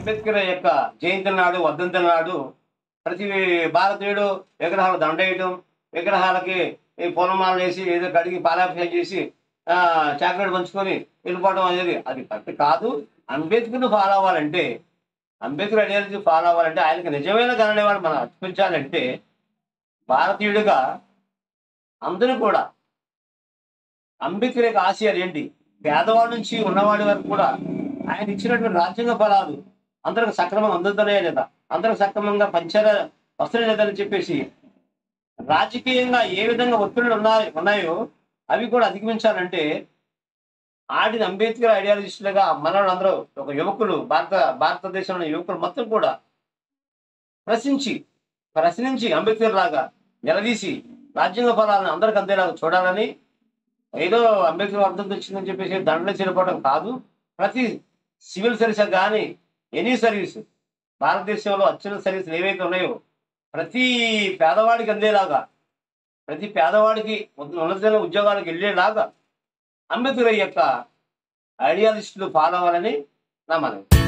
అంబేద్కర్ యొక్క జయంతి నాడు వర్ధంతి నాడు ప్రతి భారతీయుడు విగ్రహాలు దండేయటం విగ్రహాలకి ఈ పూలమాలలు వేసి ఏదో కడిగి పాలాభిషేకం చేసి ఆ, చాక్లెట్ పంచుకొని వెళ్ళిపోవడం అనేది అది కరెక్ట్ కాదు అంబేద్కర్ని ఫాలో అవ్వాలంటే అంబేద్కర్ ఐడియాలజీ ఫాలో అవ్వాలంటే ఆయనకి నిజమైన గణనేవాడు మనం అర్పించాలంటే భారతీయుడిగా అందరూ కూడా అంబేద్కర్ యొక్క ఆశయాలు ఏంటి పేదవాడి నుంచి ఉన్నవాడి వరకు కూడా ఆయన ఇచ్చినటువంటి రాజ్యాంగ ఫలాలు అందరికి సక్రమంగా అందుతున్నాయా లేదా అందరికి సక్రమంగా పంచారా వస్తున్నాయి లేదని చెప్పేసి రాజకీయంగా ఏ విధంగా ఒత్తిళ్ళు ఉన్నాయి ఉన్నాయో అవి కూడా అధిగమించాలంటే ఆడిన అంబేద్కర్ ఐడియాలజిస్టులుగా మనవాళ్ళందరూ ఒక యువకులు భారత భారతదేశంలో యువకులు మొత్తం కూడా ప్రశ్నించి ప్రశ్నించి అంబేద్కర్ లాగా నిలదీసి రాజ్యాంగ ఫలాలను అందరికి అందేలాగా చూడాలని ఏదో అంబేద్కర్ అర్థం వచ్చిందని చెప్పేసి దండలు చెడిపోవడం కాదు ప్రతి సివిల్ సర్వీస్ కానీ ఎనీ సర్వీస్ భారతదేశంలో అత్యున్నత సర్వీసులు ఏవైతే ఉన్నాయో ప్రతి పేదవాడికి అందేలాగా ప్రతి పేదవాడికి ఉన్నతమైన ఉద్యోగాలకు వెళ్ళేలాగా అంబేద్కర్ యొక్క ఐడియాలిస్టులు ఫాలో అవ్వాలని నా మనవి